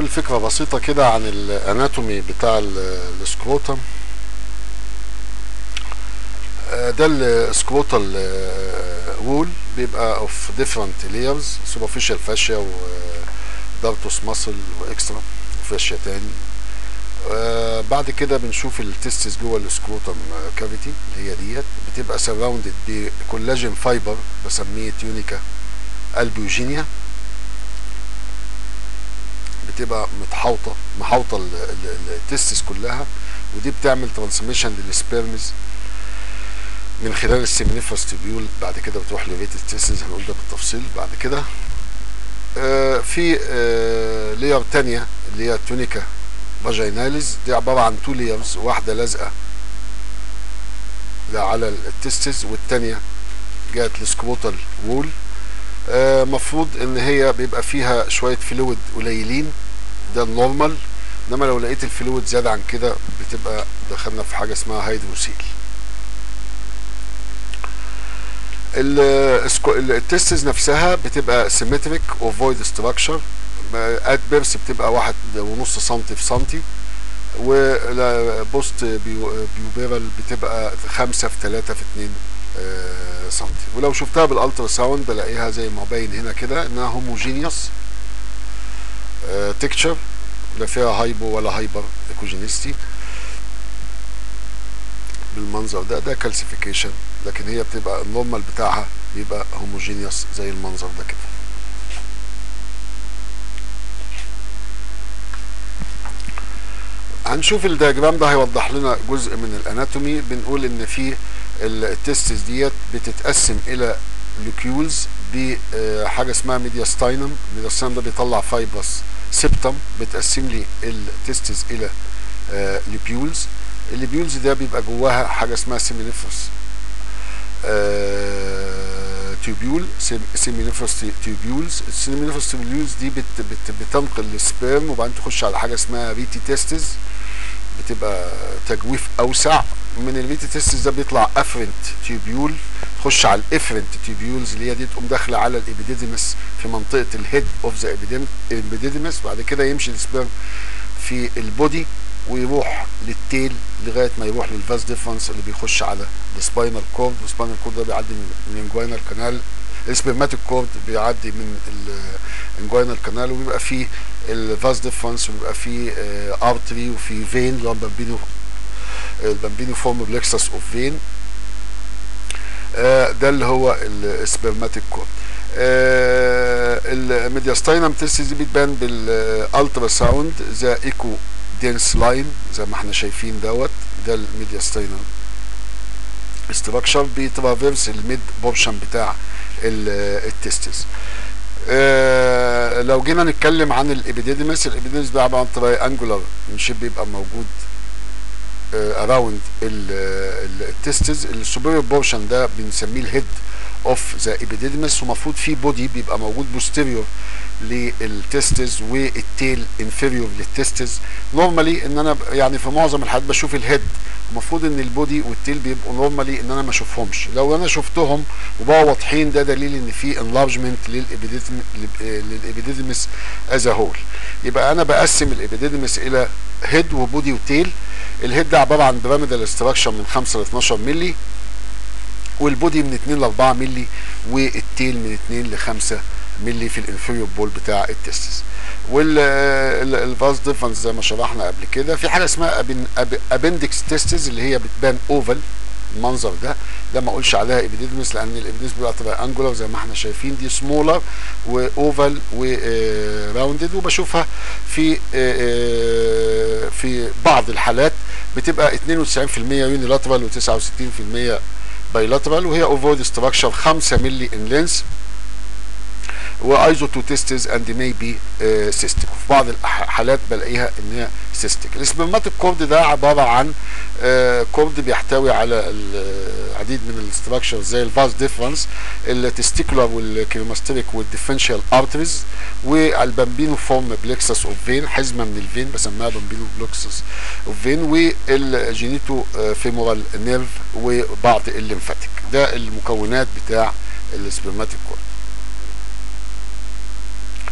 نقول فكرة بسيطة كده عن الاناتومي بتاع السكروتم ده السكروتال وول بيبقى اوف ديفرنت لايرز سوبرفيشال فاشيا ودارتوس ماسل واكسترا فاشيا تاني آه بعد كده بنشوف التستس جوه السكروتم كافيتي اللي هي ديت بتبقى سراوندد بكولاجين فايبر بسميه تيونيكا البيوجينيا بتبقى متحوطه محوطه التستس كلها ودي بتعمل ترانسميشن للسبيرمز من خلال السيمينيفرس تيبيول بعد كده بتروح لريت التستس هنقول ده بالتفصيل بعد كده آه في آه لير تانية اللي هي تونيكا فاجيناليز دي عبارة عن تو ليرز واحدة لازقة على التستس والتانية جات السكروتال وول آه مفروض ان هي بيبقى فيها شوية فلويد قليلين ده النورمال انما لو لقيت الفلويد زاد عن كده بتبقى دخلنا في حاجة اسمها هيدروسيل التستس نفسها بتبقى سيمتريك اوفويد ستراكشر ات بيرس بتبقى واحد ونص سنتي في سنتي وبوست بيوبيرال بتبقى خمسة في تلاتة في اتنين سنتي ولو شفتها بالالترا ساوند بلاقيها زي ما باين هنا كده انها هوموجينيوس تكتشر لا فيها هايبو ولا هايبر ايكوجينيستي بالمنظر ده ده كالسيفيكيشن لكن هي بتبقى النورمال بتاعها بيبقى هوموجينيوس زي المنظر ده كده هنشوف الدياجرام ده هيوضح لنا جزء من الاناتومي بنقول ان في التستس ديت بتتقسم الى لوكيولز بحاجه اسمها ميدياستاينم الميدياستاينم ده بيطلع فايبرس سبتم بتقسم لي التستس الى لوبيولز الليبيولز ده بيبقى جواها حاجه اسمها سيمينيفرس تيوبيول سيمينيفرس تيوبيولز السيمينيفرس تيوبيولز دي بت بت بتنقل السبيرم وبعدين تخش على حاجه اسمها ريتي تيستز بتبقى تجويف اوسع من الريتي تيستز ده بيطلع افرنت تيوبيول تخش على الافرنت تيوبيولز اللي هي دي تقوم داخله على الابيديديمس في منطقه الهيد اوف ذا ابيديديمس بعد كده يمشي السبيرم في البودي ويروح للتيل لغايه ما يروح للفاز ديفرنس اللي بيخش على السباينال كورد والسباينال كورد ده بيعدي من الانجوينال كانال السبرماتيك كورد بيعدي من الانجوينال كانال وبيبقى فيه الفاز ديفرنس وبيبقى فيه ارتري وفي فين اللي هو البامبينو البامبينو فورم بلكسس اوف فين ده اللي هو السبرماتيك كورد الميدياستاينم تيستس دي بتبان بالالترا ساوند ذا ايكو دينس لاين زي ما احنا شايفين دوت ده الميدياستاينم استراكشر بيترافيرس الميد بورشن بتاع التستس اه لو جينا نتكلم عن الابيديديمس الابيديديمس ده عباره عن تراي انجولار شيب بيبقى موجود اراوند التستس السوبيريور بورشن ده بنسميه الهيد اوف ذا ابيديديمس ومفروض في بودي بيبقى موجود بوستيريور للتستز والتيل انفيريور للتستز نورمالي ان انا يعني في معظم الحالات بشوف الهيد المفروض ان البودي والتيل بيبقوا نورمالي ان انا ما اشوفهمش لو انا شفتهم وبقوا واضحين ده دليل ان في انلارجمنت للابيديديمس از هول يبقى انا بقسم الابيديديمس الى هيد وبودي وتيل الهيد ده عباره عن بيراميدال استراكشر من 5 ل 12 مللي والبودي من 2 ل 4 مللي والتيل من 2 ل 5 مللي في الانفيريور بول بتاع التستس والفاز ديفرنس زي ما شرحنا قبل كده في حاجه اسمها ابندكس تستس اللي هي بتبان اوفل المنظر ده ده ما اقولش عليها ابيديدمس لان الابيديدمس بيبقى تبقى انجولار زي ما احنا شايفين دي سمولر واوفل وراوندد وبشوفها في في بعض الحالات بتبقى 92% يونيلاترال و69% بايلاترال وهي اوفويد ستراكشر 5 مللي ان لينس وايزو تو تيستز اند مي بي سيستيك في بعض الحالات بلاقيها ان هي سيستيك السبرماتيك كورد ده عباره عن uh, كورد بيحتوي على العديد من الاستراكشر زي الفاز ديفرنس التستيكولار والكريماستريك والديفرنشال ارتريز والبامبينو فورم بلكسس اوف فين حزمه من الفين بسميها بامبينو بلكسس اوف فين والجينيتو فيمورال نيرف وبعض الليمفاتيك ده المكونات بتاع السبرماتيك كورد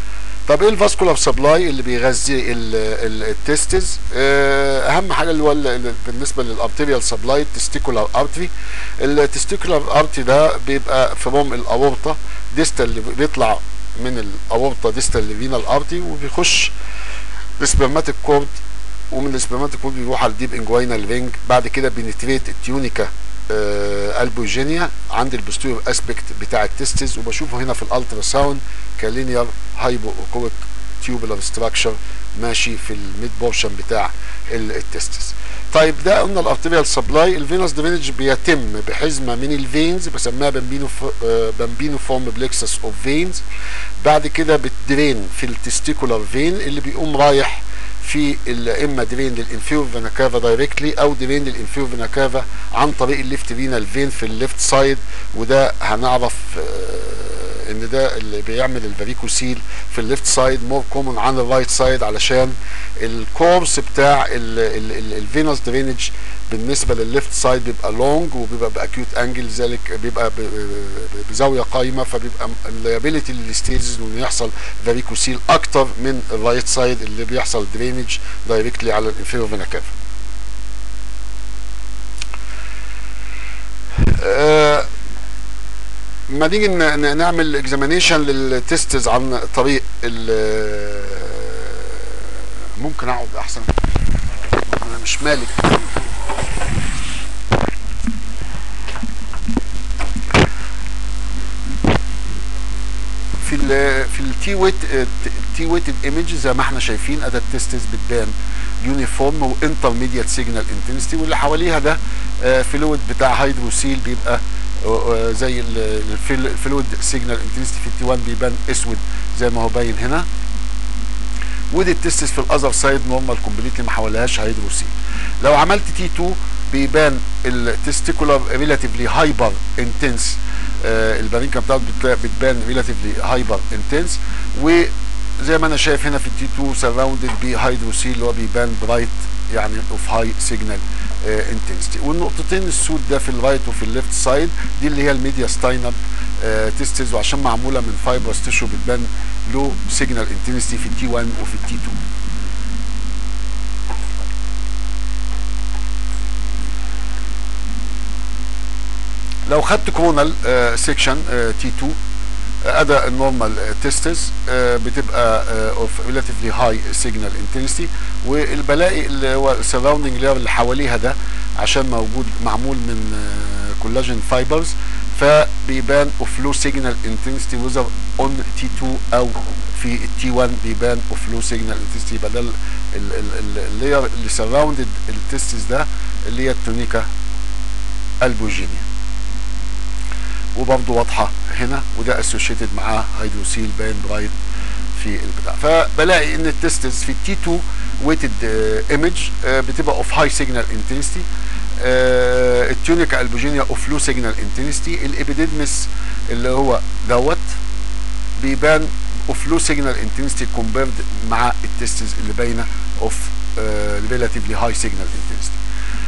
طب ايه الفاسكولار سبلاي اللي بيغذي التستز اهم حاجه اللي هو بالنسبه للارتيريال سبلاي التستيكولار ارتري التستيكولار ارتري ده بيبقى فروم الاورطه ديستال اللي بيطلع من الاورطه ديستال لفينال ارتري وبيخش السبرماتيك كورد ومن السبرماتيك كورد بيروح على الديب انجوينال رينج بعد كده بينتريت التيونيكا آه البوجينيا عند البوستيريور اسبكت بتاع التستز وبشوفه هنا في الالترا ساوند كلينير هايبو اوكويك تيوبولار ستراكشر ماشي في الميد بورشن بتاع التستس طيب ده قلنا الارتريال سبلاي الفينوس درينج بيتم بحزمه من الفينز بسميها بامبينو بامبينو فورم بلكسس اوف فينز بعد كده بتدرين في التستيكولار فين اللي بيقوم رايح في اما درين للانفيرو فينا كافا دايركتلي او درين للانفيرو فينا كافا عن طريق الليفت رينال فين في الليفت سايد وده هنعرف آه ان ده اللي بيعمل الفاريكوسيل في الليفت سايد مور كومن عن الرايت سايد علشان الكورس بتاع الفينوس درينج بالنسبه للليفت سايد بيبقى لونج وبيبقى باكيوت انجل ذلك بيبقى بزاويه قايمه فبيبقى الليابيليتي للستيجز انه يحصل فاريكوسيل اكتر من الرايت سايد اللي بيحصل درينج دايركتلي على الانفيرو فينا كافا أه ما نيجي نعمل اكزامينيشن للتستز عن طريق ممكن اقعد احسن انا مش مالك في ال في التي ويت تي ويتد ايمج زي ما احنا شايفين اداه التستز بتبان يونيفورم وانترميديت سيجنال انتنسيتي واللي حواليها ده فلويد بتاع هيدروسيل بيبقى زي الفلويد سيجنال انتنسيتي في التي 1 بيبان اسود زي ما هو باين هنا ودي التستس في الاذر سايد نورمال كومبليتلي ما حواليهاش هيدروسيل لو عملت تي 2 بيبان التستيكولار ريلاتيفلي هايبر انتنس البارينكا بتاعته بتبان ريلاتيفلي هايبر انتنس وزي ما انا شايف هنا في التي 2 سراوندد بهيدروسيل اللي هو بيبان برايت يعني اوف هاي سيجنال انتنسيتي والنقطتين السود ده في الرايت وفي الليفت سايد دي اللي هي الميديا ستاينر تيستز وعشان معموله من فايبرس تيشو بتبان له سيجنال انتنسيتي في التي 1 وفي التي 2 لو خدت كورونال سيكشن تي 2 ادى النورمال تيستز بتبقى اوف ريلاتيفلي هاي سيجنال انتنسيتي والبلاقي اللي هو السراوندنج لاير اللي حواليها ده عشان موجود معمول من كولاجين فايبرز فبيبان اوف لو سيجنال انتنسيتي وذر اون تي 2 او في التي 1 بيبان اوف لو سيجنال انتنسيتي يبقى ده اللاير اللي سراوندد التيستز ده اللي هي التونيكا البوجينيا وبرضه واضحه هنا وده اسوشيتد معاه هيدروسيل باين برايت في البتاع فبلاقي ان التستس في التي 2 ويتد ايمج بتبقى اوف هاي سيجنال انتنسيتي التيونيكا البوجينيا اوف لو سيجنال انتنسيتي الابيديدمس اللي هو دوت بيبان اوف لو سيجنال انتنسيتي كومبيرد مع التستس اللي باينه اوف ريلاتيفلي هاي سيجنال انتنسيتي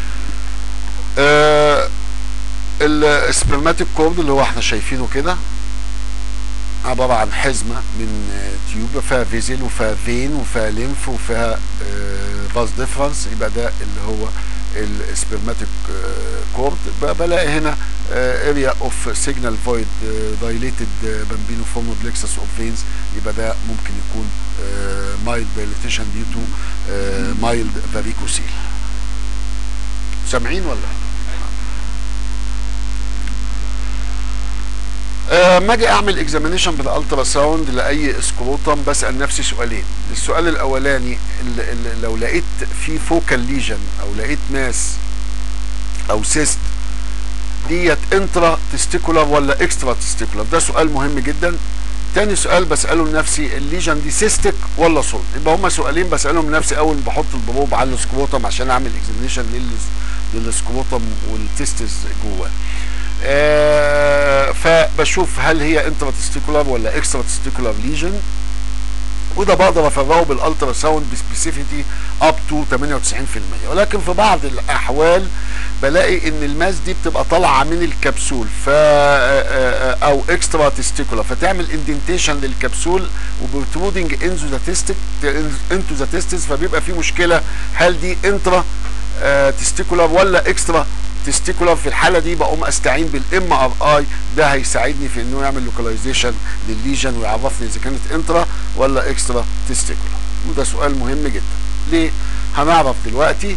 السبرماتيك كورد اللي هو احنا شايفينه كده عبارة عن حزمة من تيوب فيها فيزل وفيها فين وفيها ليمف وفيها باز ديفرنس يبقى ده اللي هو السبرماتيك كورد بلاقي هنا اريا اوف سيجنال فويد دايليتد بامبينو فورم بلكسس اوف فينز يبقى ده ممكن يكون مايلد دايليتيشن ديو تو مايلد فاريكوسيل سامعين ولا؟ اما اجي اعمل اكزامينيشن بالالترا ساوند لاي سكروتم بسال نفسي سؤالين السؤال الاولاني اللي اللي لو لقيت في فوكال ليجن او لقيت ماس او سيست ديت انترا تستيكولار ولا اكسترا تستيكولار ده سؤال مهم جدا تاني سؤال بساله لنفسي الليجن دي سيستك ولا سولد يبقى هما سؤالين بسالهم لنفسي اول ما بحط البروب على السكروتم عشان اعمل اكزامينيشن للسكروتم والتستس جواه آه فبشوف هل هي انترا تستيكولار ولا اكسترا تستيكولار ليجن وده بقدر افرغه بالالترا ساوند بسبيسيفيتي اب تو 98% ولكن في بعض الاحوال بلاقي ان الماس دي بتبقى طالعه من الكبسول ف او اكسترا تستيكولا فتعمل اندنتيشن للكبسول وبروترودنج انزو ذا تيستك انتو ذا تيستس فبيبقى في مشكله هل دي انترا تستيكولار ولا اكسترا تستيكولار في الحاله دي بقوم استعين بالام ار اي ده هيساعدني في انه يعمل لوكاليزيشن للليجن ويعرفني اذا كانت انترا ولا اكسترا تستيكولار وده سؤال مهم جدا ليه هنعرف دلوقتي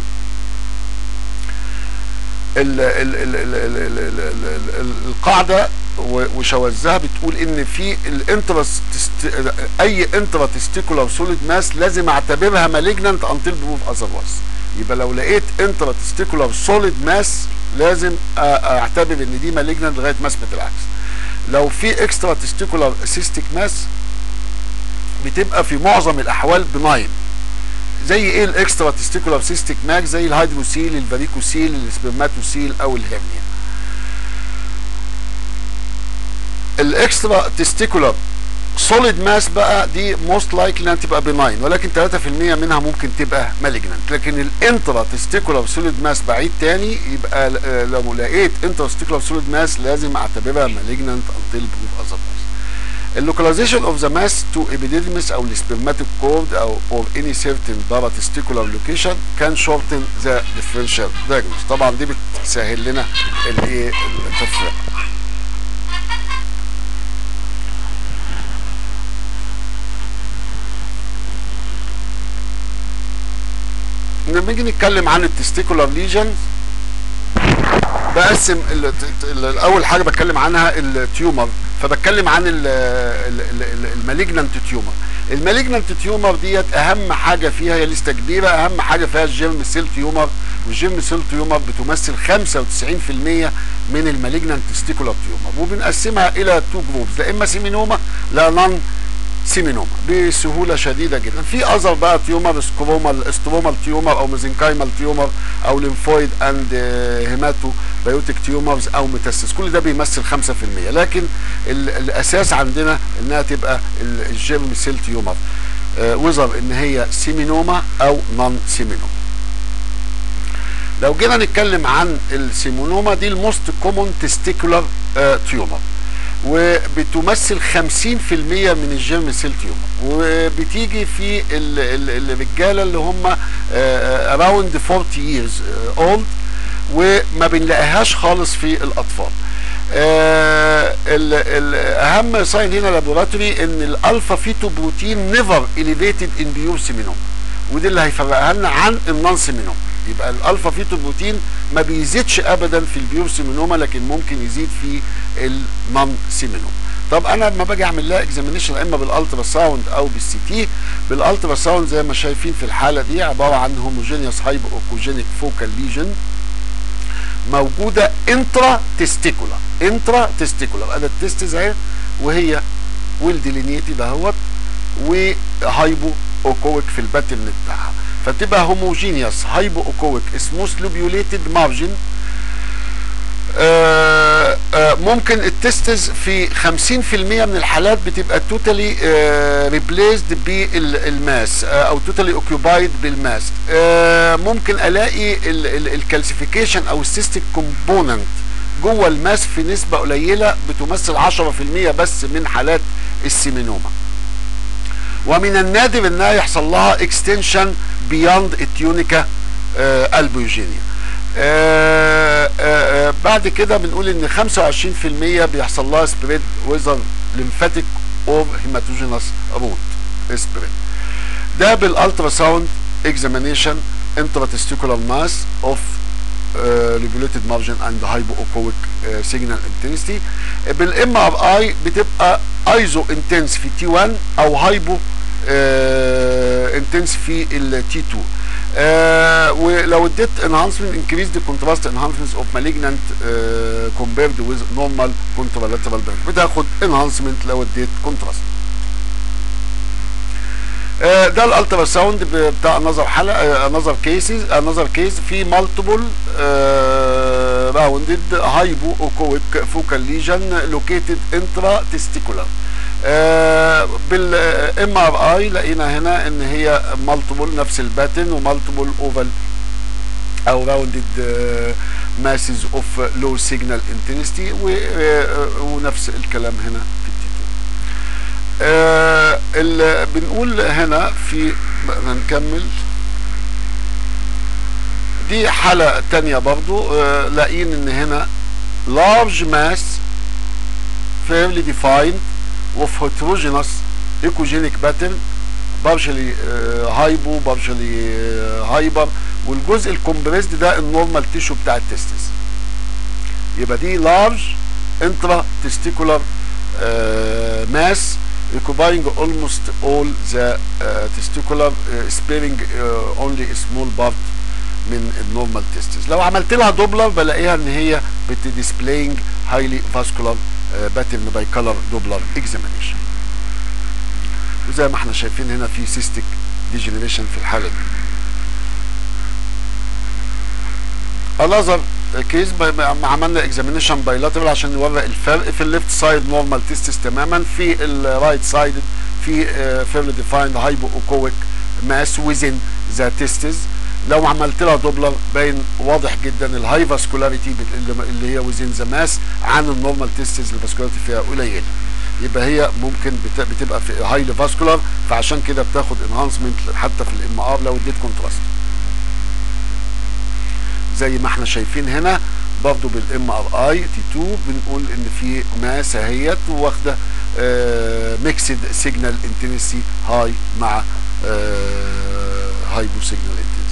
ال ال ال ال ال ال ال ال ال القاعده وشوذها بتقول ان في الانترا اي انترا تستيكولار سوليد ماس لازم اعتبرها مالجنانت انتل بروف اذروايز يبقى لو لقيت انترا تستيكولار سوليد ماس لازم اعتبر ان دي مالجنانت لغايه ما اثبت العكس لو في اكسترا تستيكولار سيستيك ماس بتبقى في معظم الاحوال بناين زي ايه الاكسترا تستيكولار سيستيك ماك زي الهيدروسيل الفاريكوسيل السبرماتوسيل او الهرنيا الاكسترا تستيكولار سوليد ماس بقى دي موست لايكلي انها تبقى بناين ولكن 3% منها ممكن تبقى مالجنانت لكن الانترا تستيكولار سوليد ماس بعيد تاني يبقى لو لقيت انترا تستيكولار سوليد ماس لازم اعتبرها مالجنانت انتل بروف اذروايز اللوكاليزيشن اوف ذا ماس تو ابيديدمس او السبرماتيك كورد او اور اني سيرتن بارا تستيكولار لوكيشن كان شورتن ذا ديفرنشال دايجنوز طبعا دي بتسهل لنا الايه التفرقه لما نيجي نتكلم عن التستيكولار ليجن بقسم اول حاجه بتكلم عنها التيومر فبتكلم عن المالجنانت تيومر المالجنانت تيومر ديت اهم حاجه فيها هي لسته كبيره اهم حاجه فيها الجيرم سيل تيومر والجيرم سيل تيومر بتمثل 95% من المالجنانت تستيكولار تيومر وبنقسمها الى تو جروبز لا اما سيمينوما لا نون سيمينوما بسهوله شديده جدا في اذر بقى تيومر سكرومال استرومال تيومر او ميزنكايمال تيومر او ليمفويد اند هيماتو بايوتيك تيومرز او ميتاسيس كل ده بيمثل 5% لكن الاساس عندنا انها تبقى الجيرم سيل تيومر وذر ان هي سيمينوما او نون سيمينوما لو جينا نتكلم عن السيمونوما دي الموست كومون تستيكولار تيومر وبتمثل 50% من الجيرم سيل تيومر وبتيجي في الرجاله اللي هم اراوند 40 years اولد وما بنلاقيهاش خالص في الاطفال آه اهم ساين هنا لابوراتوري ان الالفا فيتو بروتين نيفر اليفيتد ان بيور سيمينوم ودي اللي هيفرقها لنا عن النون سيمينوم يبقى الالفا فيتو بروتين ما بيزيدش ابدا في البيور سيمينوما لكن ممكن يزيد في النون سيمينوما طب انا لما باجي اعمل لها اكزامينيشن اما بالالترا ساوند او بالسي تي بالالترا ساوند زي ما شايفين في الحاله دي عباره عن هوموجينيوس هايبو اوكوجينيك فوكال ليجن موجوده انترا تستيكولا انترا تستيكولا انا التستز اهي وهي ويل ديلينيتد اهوت وهايبو اوكويك في الباترن بتاعها فتبقى هوموجينيوس هايبو اوكويك سموث لوبيوليتد مارجن آآ آآ ممكن التستز في 50% من الحالات بتبقى توتالي ريبليسد بالماس او توتالي اوكيوبايد بالماس ممكن الاقي الكالسيفيكيشن او السيستيك كومبوننت جوه الماس في نسبه قليله بتمثل 10% بس من حالات السيمينوما ومن النادر انها يحصل لها اكستنشن بياند التيونيكا البوجينيا آآ آآ بعد كده بنقول ان 25% بيحصل لها سبريد ويزر ليمفاتيك اور هيماتوجينس روت سبريد ده بالالترا ساوند اكزامينيشن انتراتستيكولار ماس اوف ليبوليتد مارجن اند هايبو اوكويك سيجنال انتنسيتي بالام ار اي بتبقى ايزو انتنس في تي 1 او هايبو انتنس في التي 2 آه ولو اديت enhancement increase the contrast enhancements of malignant uh, compared with normal contralateral branch بتاخد enhancement لو اديت contrast آه ده الالترا ساوند بتاع نظر حلقه نظر كيسز نظر كيس في مالتيبل راوندد هايبو اوكويك فوكال ليجن لوكيتد انترا تستيكولار آه بالام ار اي لقينا هنا ان هي مالتيبل نفس الباتن ومالتيبل اوفال او راوندد ماسز اوف لو سيجنال انتنستي ونفس الكلام هنا في التي 2 آه اللي بنقول هنا في هنكمل دي حالة تانية برضو آه لاقيين ان هنا large mass fairly defined of heterogeneous ecogenic pattern partially هايبو partially هايبر والجزء الكومبريسد ده النورمال تيشو بتاع التستس يبقى دي لارج انترا تستيكولار ماس occupying almost all the uh, testicular uh, sparing uh, only a small part من النورمال تيستس لو عملت لها دوبلر بلاقيها ان هي بتديسبلاينج هايلي فاسكولار باترن باي كلر دوبلر اكزامينيشن وزي ما احنا شايفين هنا في سيستيك ديجنريشن في الحاله دي انذر كيس عملنا اكزامينيشن بايلاترال عشان نورق الفرق في الليفت سايد نورمال تيستس تماما في الرايت سايد في فيرلي ديفايند هايبو اوكويك ماس ويزن ذا تيستس لو عملت لها دوبلر باين واضح جدا الهاي فاسكولاريتي اللي هي ويزن ذا ماس عن النورمال تيستس الفاسكولاريتي فيها قليله يبقى هي ممكن بتبقى في هايلي فاسكولار فعشان كده بتاخد انهانسمنت حتى في الام ار لو اديت كونتراست زي ما احنا شايفين هنا برضو بالام ار اي تي 2 بنقول ان في ماس اهيت واخده ميكسد سيجنال انتنسي هاي مع هايبو سيجنال انتنسي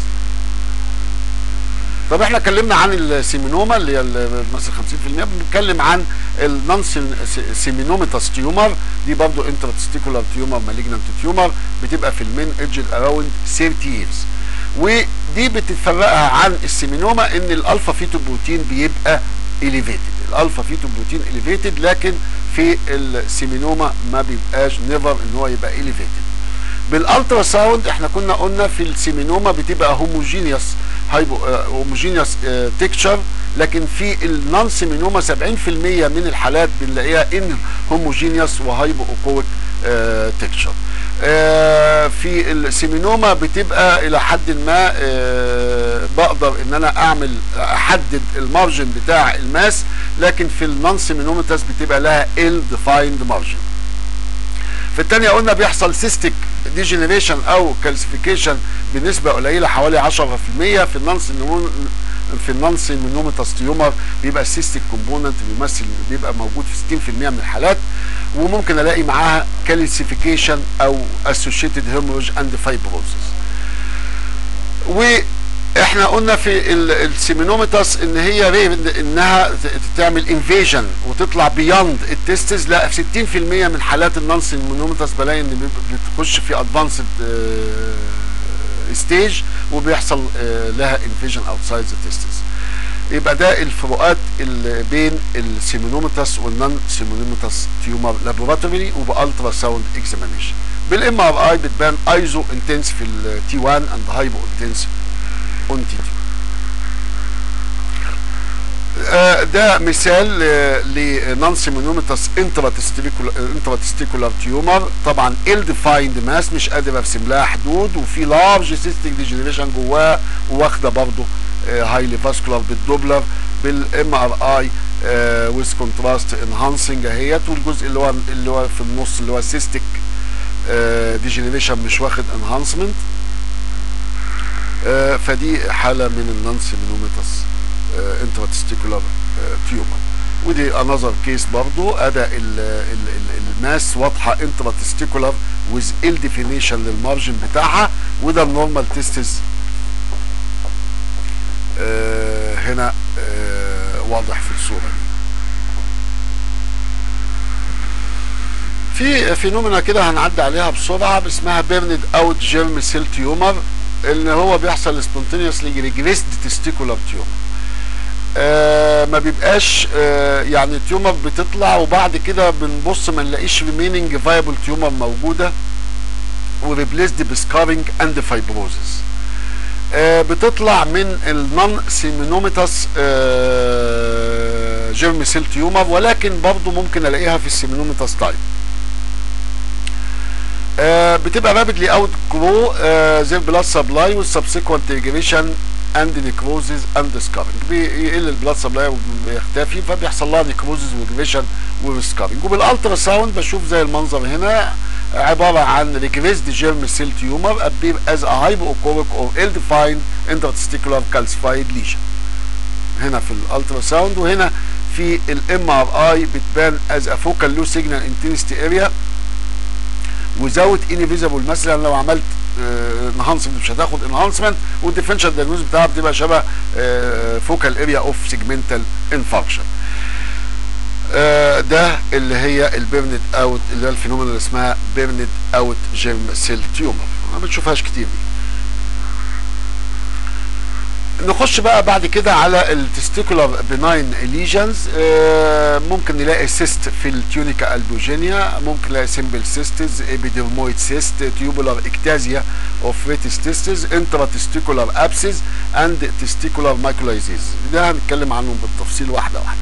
طب احنا اتكلمنا عن السيمينوما اللي هي مثلا 50% بنتكلم عن النون سيمينوميتاس تيومر دي برضو انتراتستيكولار تيومر مالجنانت تيومر بتبقى في المين ايدج اراوند 30 years ودي بتفرقها عن السيمينوما ان الالفا فيتو بروتين بيبقى اليفيتد الالفا فيتو بروتين اليفيتد لكن في السيمينوما ما بيبقاش نيفر ان هو يبقى اليفيتد بالالترا ساوند احنا كنا قلنا في السيمينوما بتبقى هوموجينيوس هايبو هوموجينيوس تكتشر لكن في النون سيمينوما 70% من الحالات بنلاقيها ان هوموجينيوس وهايبو اوكويك تكتشر آه في السيمينوما بتبقى الى حد ما آه بقدر ان انا اعمل احدد المارجن بتاع الماس لكن في النون سيمينومتاس بتبقى لها ال ديفايند مارجن في الثانيه قلنا بيحصل سيستيك ديجنريشن او كالسيفيكيشن بنسبه قليله حوالي 10% في النون في النون سيمينومتاس تيومر بيبقى السيستيك كومبوننت بيمثل بيبقى موجود في 60% من الحالات وممكن الاقي معاها كالسيفيكيشن او اسوشيتد هيموريج اند فايبروزس واحنا قلنا في السيمينومتاس ان هي رير انها تعمل انفيجن وتطلع بياند التستس لا في 60% من حالات النون سيمينومتاس بلاقي ان بتخش في ادفانسد ستيج وبيحصل لها انفيجن اوتسايد ذا تستس يبقى ده الفروقات اللي بين السيمينومتاس والنون سيمينومتاس تيومر لابوراتوري وبالترا ساوند اكزامينيشن بالام ار اي بتبان ايزو انتنس في التي 1 اند هايبو انتنس اون تي 2 ده مثال لنون سيمينومتاس انتراتستيكولار تيومر طبعا ال ديفايند ماس مش قادر ارسم لها حدود وفي لارج سيستيك ديجنريشن جواه واخده برضه هايلي فاسكولار بالدوبلر بالام ار اي ويز كونتراست انهانسنج اهيت والجزء اللي هو اللي هو في النص اللي هو سيستيك ديجنريشن مش واخد انهانسمنت فدي حاله من النون سيمينوميتاس انتراتستيكولار تيومر ودي انذر كيس برضو ادى الماس واضحه انتراتستيكولار ويز ال ديفينيشن للمارجن بتاعها وده النورمال تيستس آه هنا آه واضح في الصورة دي في فينومينا كده هنعدي عليها بسرعة اسمها بيرند اوت جيرم سيل تيومر اللي هو بيحصل سبونتينيوسلي ريجريسد تستيكولار تيومر آه ما بيبقاش آه يعني التيومر بتطلع وبعد كده بنبص ما نلاقيش ريميننج فايبل تيومر موجوده وريبليسد بسكارنج اند فايبروزس آه بتطلع من النون سيمينوميتاس آه جيرم سيل تيومر ولكن برضه ممكن الاقيها في السيمينوميتاس تايب آه بتبقى رابيدلي اوت جرو زي البلاد سبلاي والسبسيكونت ريجريشن اند نيكروزز اند سكارنج بيقل البلاد سبلاي وبيختفي فبيحصل لها نيكروزز وريجريشن وسكارنج وبالالترا ساوند بشوف زي المنظر هنا عباره عن ريجريسد جيرم سيل تيومر ابير از ا هايبوكوريك اور ال ديفايند انترتستيكولار كالسفايد ليجن هنا في الالترا ساوند وهنا في الام ار اي بتبان از ا فوكال لو سيجنال انتنستي اريا وزاوت اني فيزبل مثلا لو عملت انهانسمنت مش هتاخد انهانسمنت والديفرنشال دايجنوز بتاعها بتبقى شبه فوكال اريا اوف سيجمنتال انفاركشن ده اللي هي البيرند اوت اللي هي الفينومينا اللي اسمها بيرند اوت جيرم سيل تيومر ما بتشوفهاش كتير دي نخش بقى بعد كده على التستيكولار بناين ليجنز ممكن نلاقي سيست في التيونيكا البوجينيا ممكن نلاقي سيمبل سيستز ابيدرمويد سيست تيوبولار اكتازيا اوف ريتستيستز انترا تستيكولار ابسز اند تستيكولار مايكولايزيز ده هنتكلم عنهم بالتفصيل واحده واحده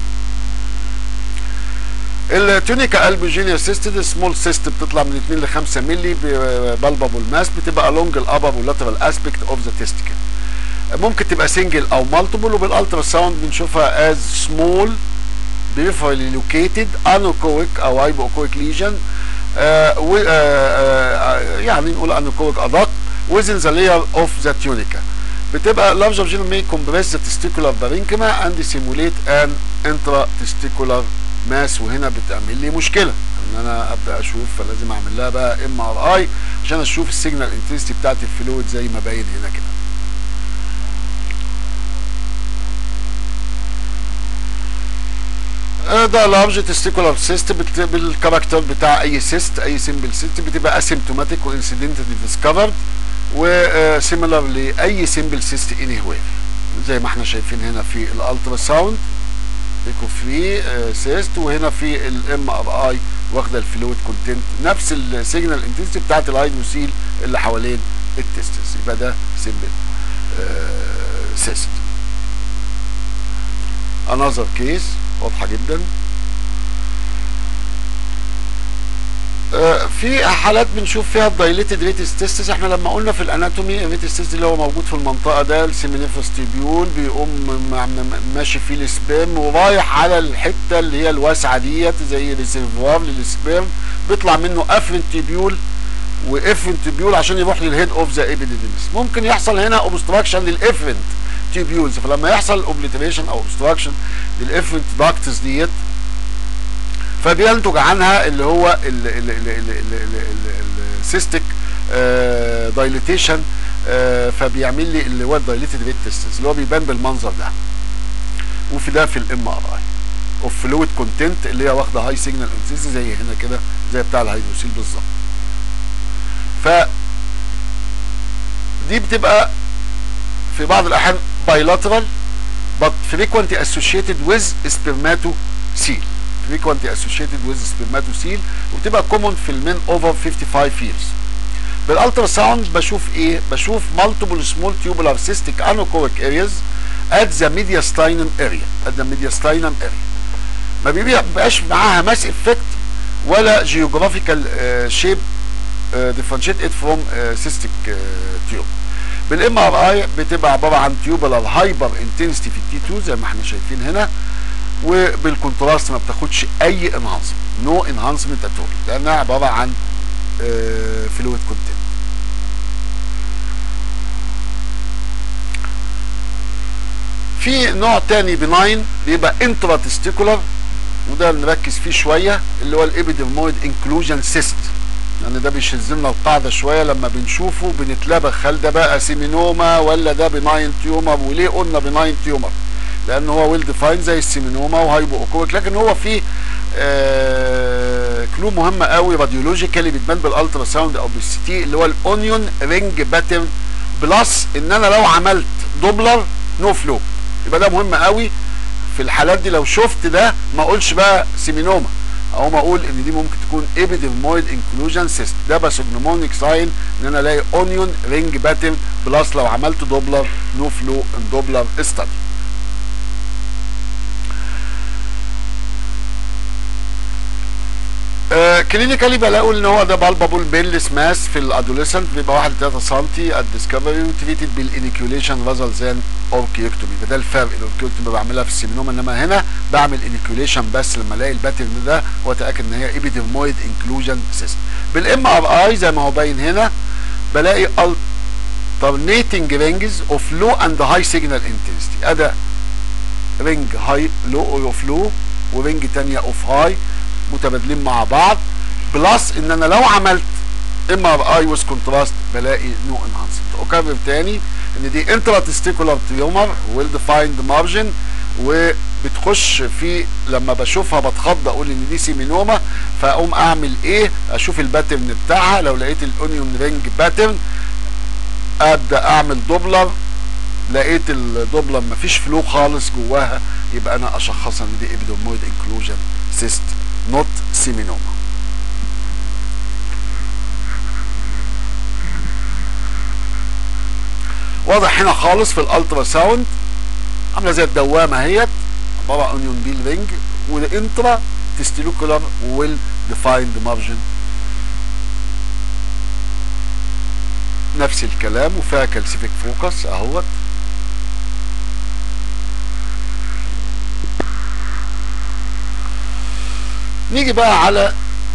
التونيكا البوجينيا سيست سمول سيست بتطلع من 2 ل 5 مللي بالبابول ماس بتبقى along الابر واللاترال اسبكت اوف ذا تيستيكل ممكن تبقى سنجل او مالتيبل وبالالترا ساوند بنشوفها از سمول بريفرالي لوكيتد انوكويك او هايبوكويك ليجن يعني نقول انوكويك ادق within the layer of the tunica بتبقى larger gene may compress the testicular parenchyma and simulate an intratesticular mass وهنا بتعمل لي مشكله ان انا ابدا اشوف فلازم اعمل لها بقى ام ار اي عشان اشوف السيجنال انتنسيتي بتاعت الفلويد زي ما باين هنا كده ده لارج تستيكولار سيست بالكاركتر بتاع اي سيست اي سيمبل سيست بتبقى اسيمتوماتيك وانسيدنتالي ديسكفرد وسيميلر لاي سيمبل سيست اني وير زي ما احنا شايفين هنا في الالترا ساوند ايكو فري سيست وهنا في الام ار اي واخده الفلويد كونتنت نفس السيجنال انتنسيتي بتاعت الهيدروسيل اللي حوالين التستس يبقى ده سيمبل سيست انذر كيس واضحه جدا آه في حالات بنشوف فيها الدايليتد ريتس تيستس احنا لما قلنا في الاناتومي الريتس تيست اللي هو موجود في المنطقه ده السيمينيفرس تيبيول بيقوم ماشي فيه السبيرم ورايح على الحته اللي هي الواسعه ديت زي ريسيرفوار للسبيرم بيطلع منه افرنت تيبيول وافرنت تيبيول عشان يروح للهيد اوف ذا ايبيديديمس ممكن يحصل هنا اوبستراكشن للافرنت تيبيولز فلما يحصل اوبليتريشن او اوبستراكشن للافرنت داكتس ديت فبينتج عنها اللي هو السيستيك دايليتيشن فبيعمل لي اللي هو الدايليتد ريت تيستس اللي هو بيبان بالمنظر ده وفي ده في الام ار اي اوف فلويد كونتنت اللي هي واخده هاي سيجنال انتنسيتي زي هنا كده زي بتاع الهيدروسيل بالظبط ف دي بتبقى في بعض الاحيان bilateral but frequently associated with spermatocele frequently associated with spermatocele وبتبقى common في المين over 55 years بالالترا ساوند بشوف ايه بشوف multiple small tubular cystic anechoic areas at the mediastinum area at the mediastinum area ما بيبقاش معاها ماس افكت ولا geographical uh, shape uh, differentiated from uh, cystic uh, tube بالام ار اي بتبقى عباره عن تيوبولار هايبر انتنسيتي في التي 2 زي ما احنا شايفين هنا وبالكونتراست ما بتاخدش اي انهانسمنت نو انهانسمنت ات اول لانها عباره عن فلويد كونتنت في نوع تاني بناين بيبقى انترا تستيكولار وده نركز فيه شويه اللي هو الابيدرمويد انكلوجن سيست يعني ده بيشز لنا القاعده شويه لما بنشوفه بنتلبخ هل ده بقى سيمينوما ولا ده بناين تيومر وليه قلنا بناين تيومر لان هو ويل ديفاين زي السيمينوما وهايبو اوكويك لكن هو فيه آه كلو مهمه قوي راديولوجيكالي بتبان بالالترا ساوند او بالسي تي اللي هو الاونيون رينج باترن بلس ان انا لو عملت دوبلر نو فلو يبقى ده مهم قوي في الحالات دي لو شفت ده ما اقولش بقى سيمينوما او ما اقول ان دي ممكن تكون ايبيدرمويد انكلوجن سيست ده باسوجنومونيك ساين ان انا الاقي اونيون رينج باترن بلس لو عملت دوبلر نو فلو ان دوبلر ستادي كلينيكالي بلاقوا ان هو ده بالبابول بينلس ماس في الادوليسنت بيبقى 1 3 سم الديسكفري وتريتد بالانيكيوليشن رازر ذان اوركيوكتومي ده الفرق الاوركيوكتومي بعملها في السيمينوما انما هنا بعمل انيكيوليشن بس لما الاقي الباترن ده واتاكد ان هي ايبيديرمويد انكلوجن سيستم بالام ار اي زي ما هو باين هنا بلاقي alternating ranges of low and high signal intensity ادي رينج هاي لو اوف لو ورينج تانية اوف هاي متبادلين مع بعض بلس ان انا لو عملت ام ار اي ويز كونتراست بلاقي نو انهانسمنت اكرر تاني ان دي انترا تستيكولار تيومر ويل ديفايند مارجن وبتخش في لما بشوفها بتخض اقول ان دي سيمينوما فاقوم اعمل ايه اشوف الباترن بتاعها لو لقيت الاونيون رينج باترن ابدا اعمل دوبلر لقيت الدوبلر مفيش فلو خالص جواها يبقى انا اشخصها ان دي ابيدومويد انكلوجن سيست نوت سيمينوما واضح هنا خالص في الالترا ساوند عامله زي الدوامه اهيت عباره عن اونيون بيل رينج والانترا تستيلوكولار ويل ديفايند مارجن نفس الكلام وفيها كالسيفيك فوكس اهوت نيجي بقى على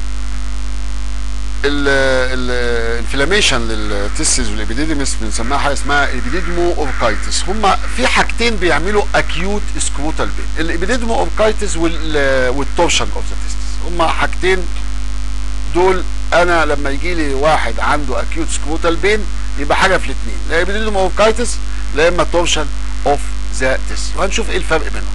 الانفلاميشن للتستس والابيديديمس بنسميها حاجه اسمها ابيديدمو اوركايتس هما في حاجتين بيعملوا اكيوت سكروتال بين الابيديدمو اوركايتس والتورشن اوف ذا تستس هما حاجتين دول انا لما يجي لي واحد عنده اكيوت سكروتال بين يبقى حاجه في الاثنين لا ابيديدمو اوركايتس لا اما تورشن اوف ذا تست وهنشوف ايه الفرق بينهم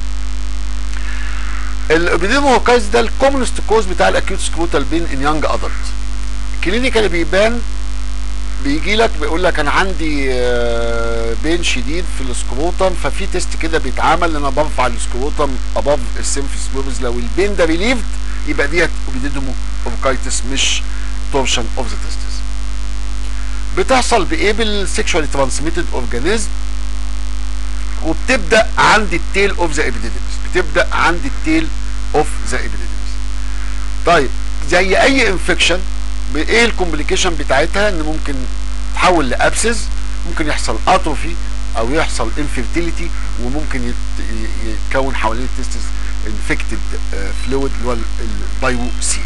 الابيديدمو اوركايتس ده الكومنست كوز بتاع الاكيوت سكروتال بين ان يانج ادلت كلينيكال بيبان بيجي لك بيقول لك انا عندي بين شديد في السكروتم ففي تيست كده بيتعمل ان انا برفع السكروتم اباف السيمفيس بوبز لو البين ده ريليفد يبقى ديت اوبيديدمو اوركايتس مش تورشن اوف ذا تيستس بتحصل بايه بالسكشوالي ترانسميتد اورجانيزم وبتبدا عند التيل اوف ذا ابيديدمس بتبدا عند التيل اوف ذا ابيديدمس طيب زي اي انفكشن بايه الكومبليكيشن بتاعتها ان ممكن تحول لابسز ممكن يحصل اتروفي او يحصل انفيرتيليتي وممكن يتكون حوالين التستس انفكتد فلويد اللي هو البايوسيل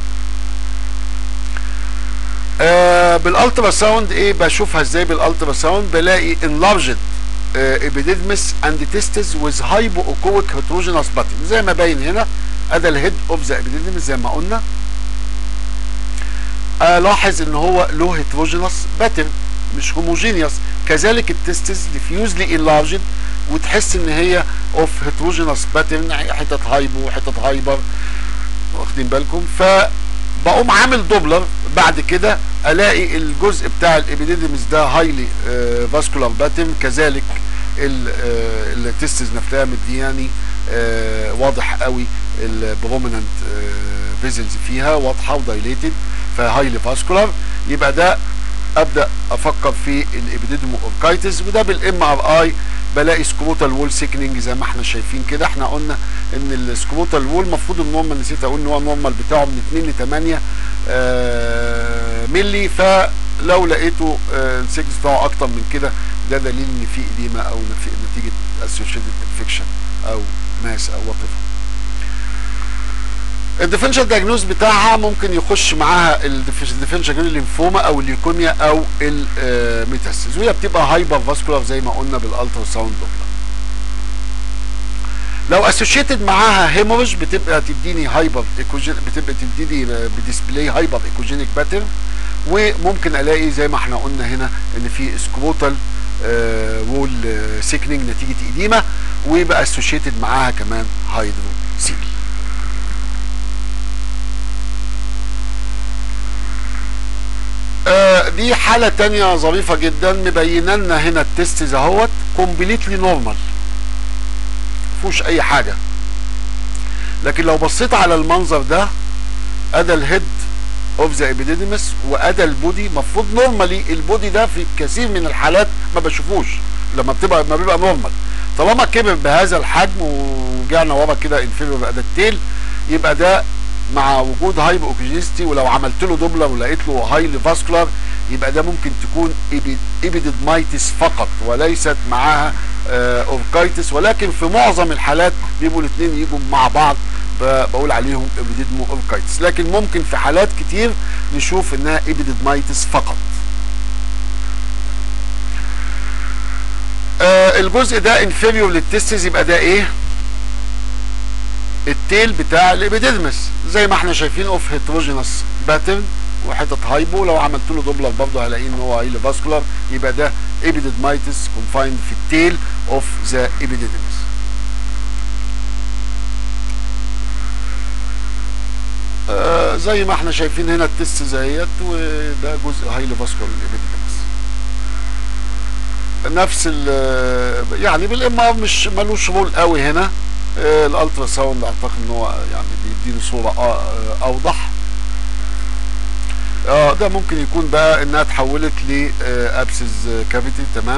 آه بالالترا ساوند ايه بشوفها ازاي بالالترا ساوند بلاقي انلارجد ابيديدمس اند تيستس ويز هايبو اوكويك هيتروجينوس باتن زي ما باين هنا ادي الهيد اوف ذا ابيديدمس زي ما قلنا الاحظ ان هو له هيتروجينوس باتن مش هوموجينيوس كذلك التستس ديفيوزلي انلارجد وتحس ان هي اوف هيتروجينوس باترن حتت هايبو حتت هايبر واخدين بالكم فبقوم عامل دوبلر بعد كده الاقي الجزء بتاع الابيديدمس ده هايلي فاسكولار باترن كذلك التستس نفسها مدياني آه واضح قوي البروميننت آه فيزلز فيها واضحه ودايليتد فهايلي فاسكولار يبقى ده ابدا افكر في الابيديدمو اوركايتس وده بالام ار اي بلاقي سكروتال وول سيكنينج زي ما احنا شايفين كده احنا قلنا ان السكروتال وول المفروض النورمال نسيت اقول ان هو النورمال بتاعه من 2 ل 8 آه ملي فلو لقيته آه السيكس بتاعه اكتر من كده ده دليل ان في اديمه او نتيجه اسوشيتد انفكشن او ماس او وات الديفرنشال دايجنوز بتاعها ممكن يخش معاها الديفرنشال لينفوما او الليوكوميا او الميتاستيز وهي بتبقى هايبر فاسكولار زي ما قلنا بالالترا ساوند دوبلر لو اسوشيتد معاها هيموريج بتبقى تديني هايبر بتبقى تديني بديسبلاي هايبر ايكوجينيك باترن وممكن الاقي زي ما احنا قلنا هنا ان في سكروتال وول سيكنينج نتيجه اديمه ويبقى اسوشيتد معاها كمان هايدروسيل آه دي حالة تانية ظريفة جدا مبينة لنا هنا التست اهوت كومبليتلي نورمال مفيهوش أي حاجة لكن لو بصيت على المنظر ده أدا الهيد اوف ذا ابيديديمس وأدا البودي مفروض نورمالي البودي ده في كثير من الحالات ما بشوفوش لما بتبقى ما بيبقى نورمال طالما كبر بهذا الحجم ورجعنا ورا كده انفيريور بقى ده التيل يبقى ده مع وجود هايبو اوكسجينيستي ولو عملت له دوبلر ولقيت له هايلي فاسكولار يبقى ده ممكن تكون ايبيديدمايتس فقط وليست معاها اوركايتس ولكن في معظم الحالات بيبقوا الاثنين يجوا مع بعض بقول عليهم ايبيديدمو اوركايتس لكن ممكن في حالات كتير نشوف انها ايبيديدمايتس فقط آه الجزء ده انفيريور للتستس يبقى ده ايه التيل بتاع الابيديدمس زي ما احنا شايفين اوف هيتروجينس باترن وحتت هايبو لو عملت له دوبلر برضه هلاقيه ان هو هايلي فاسكولار يبقى ده ايبيديدمايتس كونفايند في التيل اوف ذا ابيديدمس آه زي ما احنا شايفين هنا التست زيت وده جزء هايلي فاسكولار الابيديدمس نفس ال يعني بالام ار مش ملوش رول قوي هنا آه الالترا ساوند اعتقد ان هو يعني بيديني صوره آه اوضح اه ده ممكن يكون بقى انها اتحولت لابسز كافيتي تمام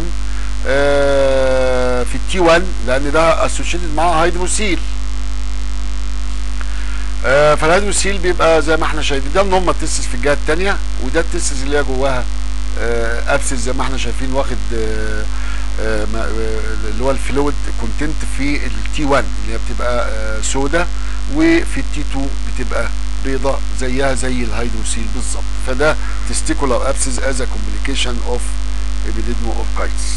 آه في التي 1 لان ده اسوشيتد معاه هيدروسيل آه فالهيدروسيل بيبقى زي ما احنا شايفين ده ان هم التسس في الجهه الثانيه وده التسس اللي هي جواها آه ابسس زي ما احنا شايفين واخد آه آه اللي هو الفلويد كونتنت في التي 1 اللي هي بتبقى آه سودا وفي التي 2 بتبقى بيضة زيها زي الهيدروسيل بالظبط فده testicular abscess as a complication of epididymoorchitis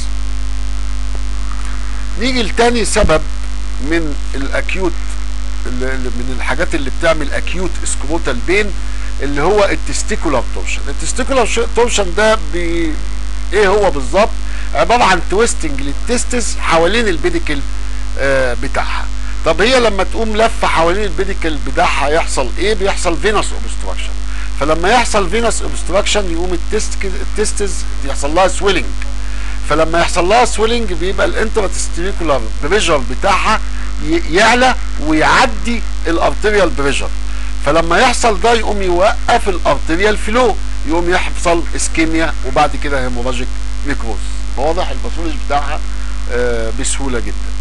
نيجي لتاني سبب من الاكيوت من الحاجات اللي بتعمل اكيوت سكروتال بين اللي هو التستيكولار تورشن التستيكولار تورشن ده بي ايه هو بالظبط عباره عن تويستنج للتستس حوالين البيديكل آه بتاعها طب هي لما تقوم لفه حوالين البيديكل بتاعها يحصل ايه بيحصل فينس اوبستراكشن فلما يحصل فينس اوبستراكشن يقوم التست التستز يحصل لها سويلنج فلما يحصل لها سويلنج بيبقى الانتراتستيكولار بريشر بتاعها يعلى ويعدي الارتريال بريشر فلما يحصل ده يقوم يوقف الارتريال فلو يقوم يحصل اسكيميا وبعد كده هيموراجيك نيكروز واضح الباثولوجي بتاعها آه بسهوله جدا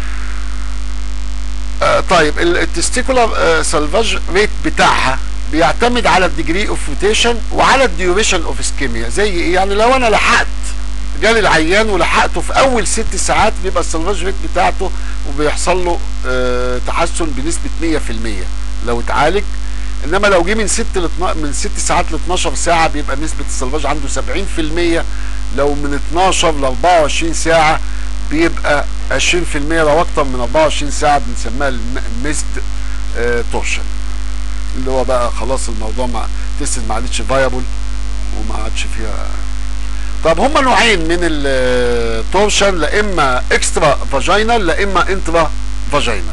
آه طيب التستيكولار آه سلفاج ريت بتاعها بيعتمد على الديجري اوف روتيشن وعلى الديوريشن اوف اسكيميا زي ايه يعني لو انا لحقت جالي العيان ولحقته في اول ست ساعات بيبقى السلفاج ريت بتاعته وبيحصل له آه تحسن بنسبه 100% لو اتعالج انما لو جه من 6 ل من 6 ساعات ل 12 ساعه بيبقى نسبه السلفاج عنده 70% لو من 12 ل 24 ساعه بيبقى 20% لو اكتر من 24 ساعه بنسميها الميزد آه تورشن اللي هو بقى خلاص الموضوع مع تست ما عادتش فايبل وما عادش فيها طب هما نوعين من التورشن لا اما اكسترا فاجينال لا اما انترا فاجينال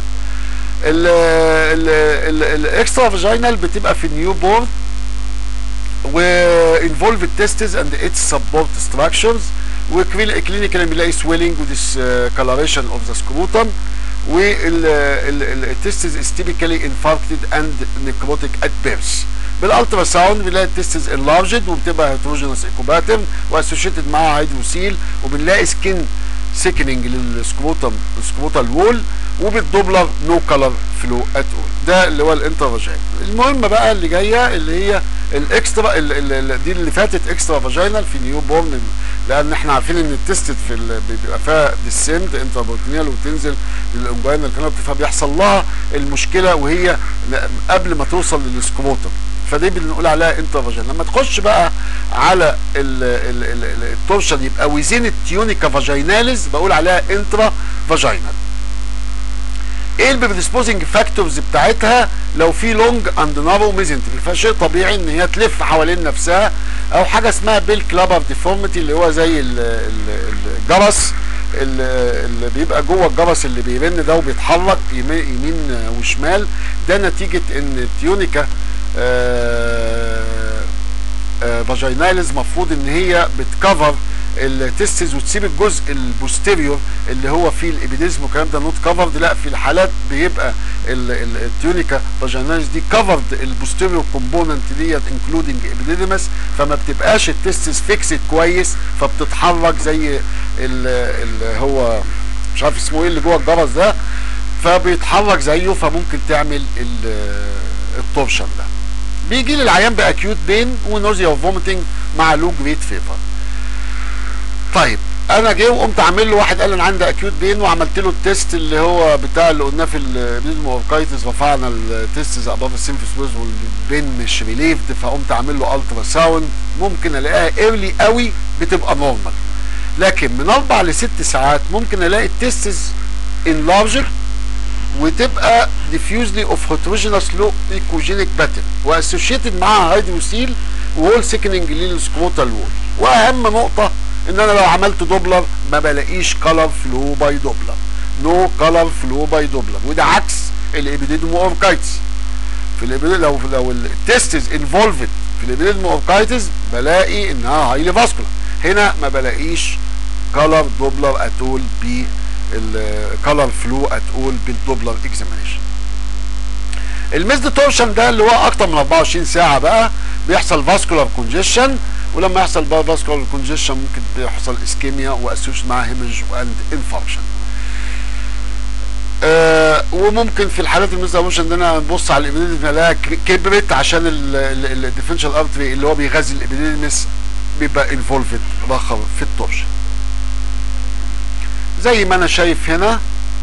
الاكسترا فاجينال بتبقى في النيو بورن وانفولف التستز اند اتس سبورت ستراكشرز وكلينيكال بنلاقي سويلنج وديس كولوريشن اوف ذا سكروتم والتستز از تيبيكالي انفاركتد اند نيكروتيك ات بيرث بالالترا ساوند بنلاقي التستز انلارجد وبتبقى هيتروجينوس ايكوباترن واسوشيتد معاها هيدروسيل وبنلاقي سكين سيكننج للسكروتم السكروتال وول وبالدوبلر نو كلر فلو ات اول ده اللي هو الانترا المهم بقى اللي جايه اللي هي الاكسترا دي اللي فاتت اكسترا فاجينال في نيو بورن لان احنا عارفين ان التستد في بيبقى فيها ديسند انترابوتينيال وتنزل للانجوينال كانال فبيحصل لها المشكله وهي قبل ما توصل للسكروتم فدي بنقول عليها انترا فاجينال لما تخش بقى على التورشن يبقى ويزين التيونيكا فاجيناليز بقول عليها انترا فاجينال ايه البريدسبوزنج فاكتورز بتاعتها لو في لونج اند نارو ميزنتري فشيء طبيعي ان هي تلف حوالين نفسها او حاجه اسمها بيل كلابر ديفورميتي اللي هو زي الجرس اللي بيبقى جوه الجرس اللي بيرن ده وبيتحرك يمين وشمال ده نتيجه ان التيونيكا فاجيناليز مفروض ان هي بتكفر التستز وتسيب الجزء البوستيريور اللي هو فيه الابيديزم والكلام ده نوت كفرد لا في الحالات بيبقى التيونيكا فاجيناليز دي كفرد البوستيريور كومبوننت ديت انكلودنج ابيديدمس فما بتبقاش التستز فيكسد كويس فبتتحرك زي اللي هو مش عارف اسمه ايه اللي جوه الجرس ده فبيتحرك زيه فممكن تعمل التورشن ده بيجي لي العيان باكيوت بين ونوزيا وفوميتنج مع لو جريد فيفر طيب انا جه وقمت عامل له واحد قال انا عندي اكيوت بين وعملت له التيست اللي هو بتاع اللي قلناه في الموركايتس رفعنا التيست اباف السيمفيس والبين مش ريليفد فقمت عامل له الترا ساوند ممكن الاقيها ايرلي قوي بتبقى نورمال لكن من اربع لست ساعات ممكن الاقي التستس انلارجر وتبقى diffusely of heterogeneous low ecogenic pattern واسوشيتد معاها هيدروسيل وول سيكننج للسكروتال وول واهم نقطه ان انا لو عملت دوبلر ما بلاقيش كلر فلو باي دوبلر نو كلر فلو باي دوبلر وده عكس الابيديدمو اوركايتس في الابيديد لو لو التستس انفولفد في الابيديدمو اوركايتس بلاقي انها هايلي فاسكولار هنا ما بلاقيش كلر دوبلر اتول بي الكلر فلو اتول بالدوبلر اكزامينيشن الميزد تورشن ده اللي هو اكتر من 24 ساعه بقى بيحصل فاسكولار كونجيشن ولما يحصل بقى فاسكولار كونجيشن ممكن بيحصل اسكيميا واسوش مع هيمج واند انفاركشن آه وممكن في الحالات الميزد ان انا نبص على الابيديدمس نلاقيها كبرت عشان الديفرنشال ارتري اللي هو بيغذي الابيديدمس بيبقى انفولفد رخر في التورشن زي ما انا شايف هنا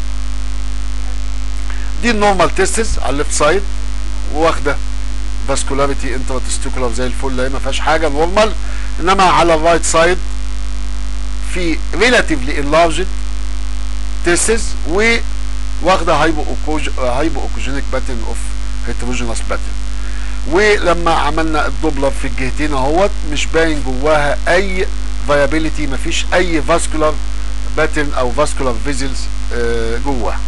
دي النورمال تيستس على الليفت سايد واخده فاسكولاريتي انتراتستيكولار زي الفل اهي ما فيهاش حاجه نورمال انما على الرايت سايد في ريلاتيفلي انلارجد تيستس واخده هايبو هايبو اوكوجينيك باترن اوف هيتروجينوس باترن ولما عملنا الدوبلر في الجهتين اهوت مش باين جواها اي فيابيليتي مفيش اي فاسكولار باترن او فاسكولار فيزلز جواها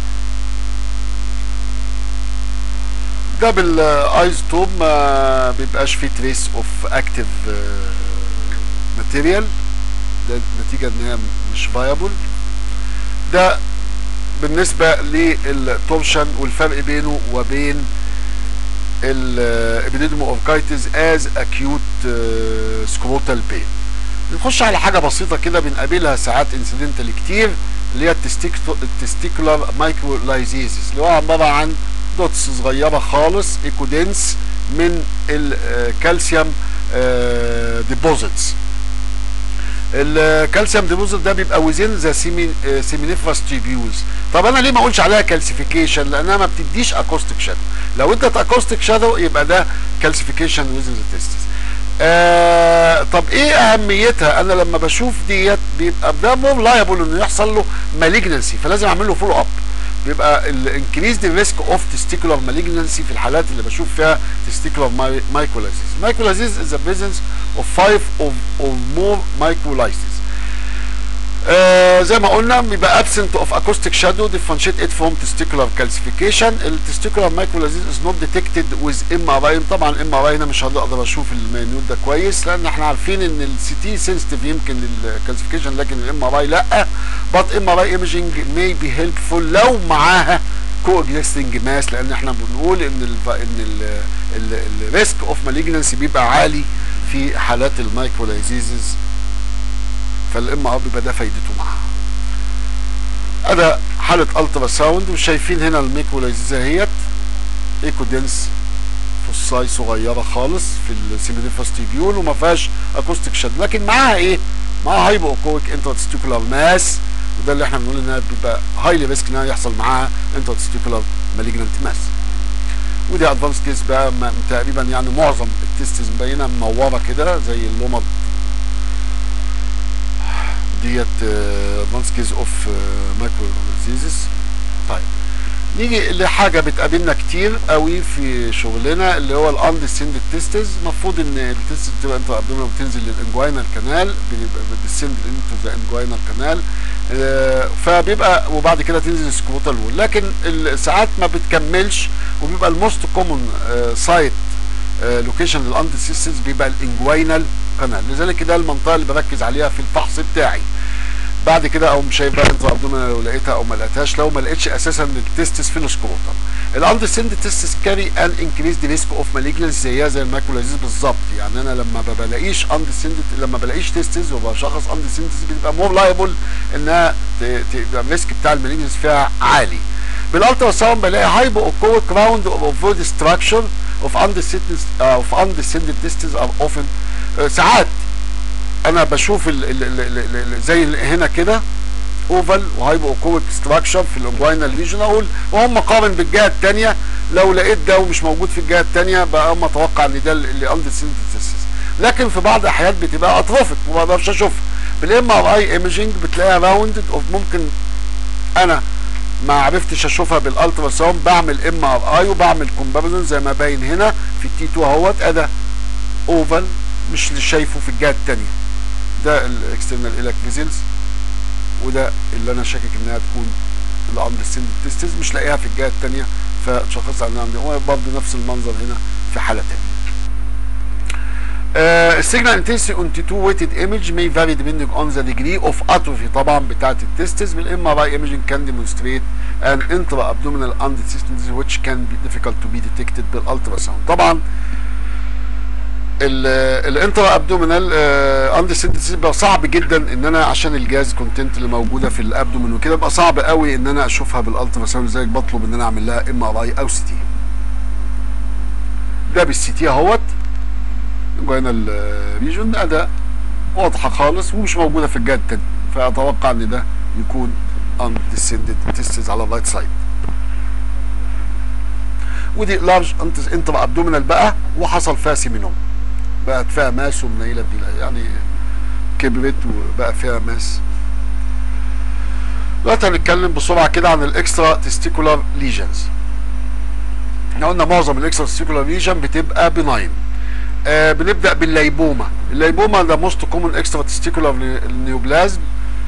ده بالايزوتوب ما بيبقاش فيه تريس اوف اكتيف ماتيريال ده نتيجه ان هي مش فايبل ده بالنسبه للتورشن والفرق بينه وبين الابيديدمو اوركايتس از اكيوت سكروتال بين نخش على حاجه بسيطه كده بنقابلها ساعات انسيدنتال كتير اللي هي التستيكولار مايكرولايزيزيس اللي هو عباره عن دوتس صغيره خالص ايكودنس من الكالسيوم ديبوزيتس الكالسيوم ديبوزيت ده بيبقى وزين ذا سيمينيفراس تيبيولز طب انا ليه ما اقولش عليها كالسيفيكيشن لانها ما بتديش اكوستيك شادو لو ادت اكوستيك شادو يبقى ده كالسيفيكيشن وزن ذا تيستس آه طب ايه اهميتها انا لما بشوف ديت بيبقى ده مور لايبل انه يحصل له مالجنسي فلازم اعمل له فولو اب بيبقى الانكريزد ريسك اوف تستيكولار مالجنسي في الحالات اللي بشوف فيها تستيكولار مايكرولايسيس مايكرولايسيس is the presence of five of or more microlysis آه زي ما قلنا بيبقى absent of acoustic shadow differentiate it from testicular calcification التستيكولار microlysis is not detected with MRI طبعا MRI هنا مش هقدر اشوف المنيوت ده كويس لان احنا عارفين ان السي تي sensitive يمكن للكالسيفيكيشن لكن الام ار اي لا but MRI imaging may be helpful لو معاها coexisting mass لان احنا بنقول ان ال ان الريسك اوف malignancy بيبقى عالي في حالات المايكرولايزيزز فالام ار بيبقى ده فايدته معاها ادي حاله الترا ساوند وشايفين هنا الميكرولايزيز اهيت ايكودنس فصاي صغيره خالص في السيمينيفاس تيبيول وما فيهاش اكوستيك شد لكن معاها ايه؟ معاها هايبو اوكويك انترتستيكولار ماس وده اللي احنا بنقول انها بيبقى هايلي ريسك انها يحصل معاها انترتستيكولار مالجنت ماس ودي ادفانس كيس بقى تقريبا يعني معظم التستس مبينه منوره كده زي اللومض ديت ادفانس كيس اوف مايكروزيزس طيب نيجي لحاجه بتقابلنا كتير قوي في شغلنا اللي هو الاندسندد تيستز المفروض ان التيست بتبقى انت قبل بتنزل للانجوينال كانال بتسند انتو ذا انجوينال كانال فبيبقى وبعد كده تنزل سكروتال وول لكن ساعات ما بتكملش وبيبقى الموست كومون سايت لوكيشن للاندسيستز بيبقى الانجوينال كانال لذلك ده المنطقه اللي بركز عليها في الفحص بتاعي بعد كده او مش شايف بقى انت ابدومين لو لقيتها او ما لقيتهاش لو ما لقيتش اساسا التستس في السكروتم الاندسند تستس كاري ان انكريزد ريسك اوف مالجنس زيها زي الماكولازيز بالظبط يعني انا لما ما بلاقيش اندسند لما بلاقيش تستس وبشخص اندسند بتبقى مور لايبل انها تبقى الريسك بتاع المالجنس فيها عالي بالالترا ساوند بلاقي هايبو اوكويك راوند اوف فود ستراكشر اوف اندسندد اوف اندسندد ديستنس ار اوفن ساعات انا بشوف ال ال ال ال ال زي ال- هنا كده اوفال وهايبو اوكويك ستراكشر في الانجوينال ريجن اقول وهم قارن بالجهه الثانيه لو لقيت ده ومش موجود في الجهه الثانيه بقى هم اتوقع ان ده اللي اندسندد ديستنس لكن في بعض الاحيان بتبقى اتروفيك وما بقدرش اشوفها بالام ار اي ايمجنج بتلاقيها راوندد اوف ممكن انا ما عرفتش اشوفها بالالترا ساوند بعمل ام ار اي وبعمل كومباريزون زي ما باين هنا في التي 2 اهوت ادى اوفال مش اللي شايفه في الجهه الثانيه ده الاكسترنال ايلاك فيزلز وده اللي انا شاكك انها تكون الاندرستند تيستز مش لاقيها في الجهه الثانيه فشخصت انها عندي هو برضه نفس المنظر هنا في حاله ثانيه السيجنال انتنسي اون تي 2 ويتد ايمج may vary depending on the degree of atrophy طبعا بتاعت التستس بالام ار اي imaging can demonstrate an intra-abdominal undescending which can be difficult to be detected بالالتراساوند طبعا الانترا ابدومينال اندسندنس بيبقى صعب جدا ان انا عشان الجاز كونتنت اللي موجوده في الابدومين وكده بيبقى صعب قوي ان انا اشوفها بالالترا ساوند لذلك بطلب ان انا اعمل لها ام ار اي او سي تي ده بالسي تي اهوت جوينال ريجون ده واضحه خالص ومش موجوده في الجهه التانيه فاتوقع ان ده يكون undescended testes على الرايت سايد ودي لارج انترا ابدومينال بقى وحصل فيها سيمينوم بقت فيها ماس ومنيله بديله يعني كبرت وبقى فيها ماس دلوقتي هنتكلم بسرعه كده عن الاكسترا تستيكولار ليجنز احنا قلنا معظم الاكسترا تستيكولار ليجن بتبقى بناين آه بنبدا بالليبوما الليبوما ده موست كومن اكسترا تستيكولار نيوبلازم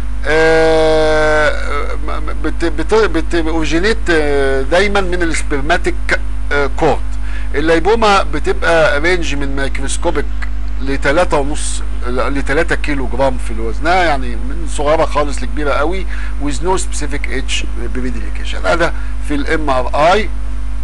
آه بت بت بت اوريجينيت آه دايما من السبرماتيك آه كورد الليبوما بتبقى رينج من ميكروسكوبيك ل 3 ونص ل 3 كيلو جرام في وزنها يعني من صغيره خالص لكبيره قوي with no specific age بريديليكيشن هذا في الام ار اي